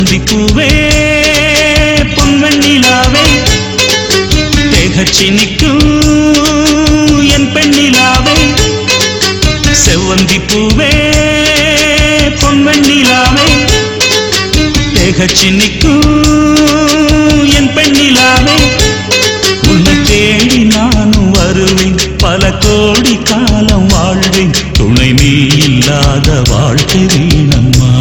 பூவே பொன்வெண்ணிலாவே தேகச்சி நிற்கும் என் பெண்ணிலாவே செவ்வந்தி பூவே பொன்வெண்ணிலாவே தேகச்சி நிற்கும் என் பெண்ணிலாவே உன்னை தேடி நானும் வருவேன் பல கோடி காலம் வாழ்வேன் துணை நீ இல்லாத வாழ்க்கை வீணம்மா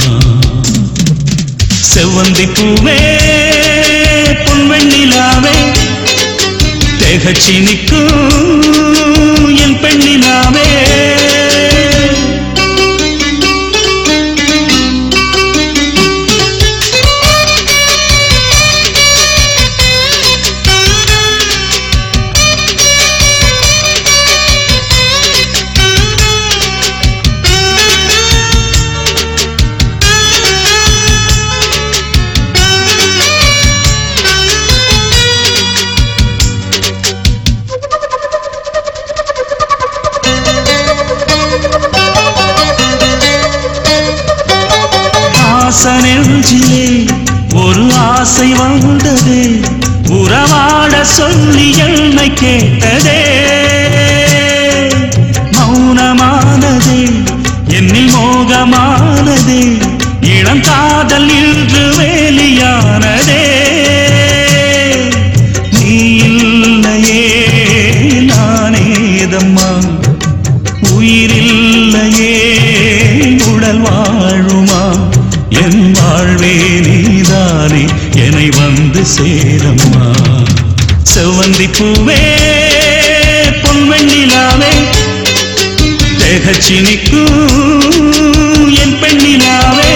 செவ்வந்தி பூவே பொன்வெண்ணிலாவே தேகச்சி நிற்கும் என் பெண்ணிலாவே ஆசனெஞ்சிலே ஒரு ஆசை வந்தது உறவாட சொல்லி என்னை கேட்டதே மௌனமானதே என்னில் மோகமானதே இளம் காதல் இன்று வேலியானதே நீ இல்லையே நானேதம்மா உயிரில்லையே உடல் வாழுமா என் வாழ்வே நீதானே என்னை வந்து சேரம்மா செவ்வந்தி பூவே பொன்வெண்ணிலாவே தேகச்சி நிற்கும் என் பெண்ணிலாவே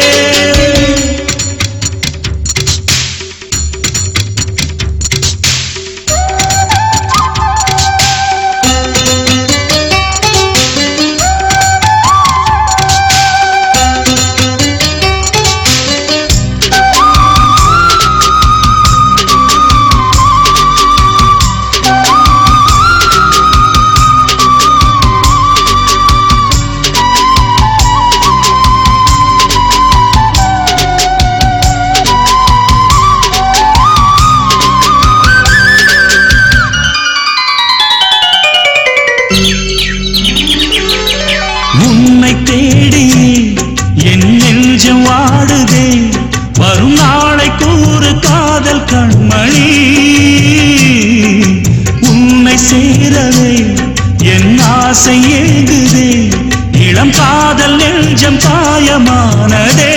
உன்னை தேடி என் நெஞ்சம் வாடுதே வரும் நாளை கூறு காதல் கண்மணி உன்னை சேரவே என் ஆசை ஏங்குதே இளம் காதல் நெஞ்சம் காயமானதே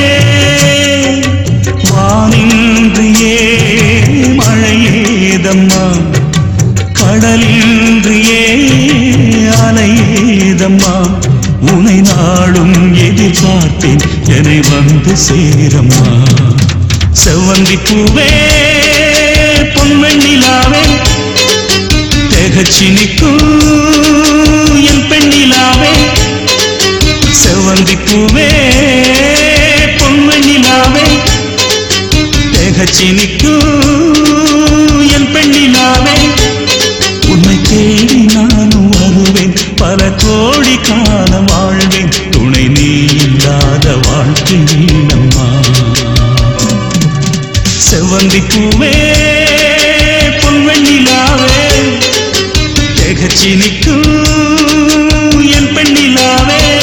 வானின்றியே மழையேதம்மா கடலின்றியே அலையேதம்மா உனை நாளும் எதிர்பார்த்தேன் என்னை வந்து சேரம்மா செவ்வந்தி பூவே பொன்வெண்ணிலாவே தேகச்சி நிற்கும் என் பெண்ணிலாவே செவ்வந்தி பூவே பொன்வெண்ணிலாவே தேகச்சி நிற்கும் என் பெண்ணிலாவே உன்னை தேடி நானும் வருவேன் பல கோடி காலம் வாழ்வேன் துணை நீ இல்லாத வாழ்க்கை வீணம்மா செவ்வந்தி பூவே பொன்வெண்ணிலாவே தேகச்சி நிற்கும் என் பெண்ணிலாவே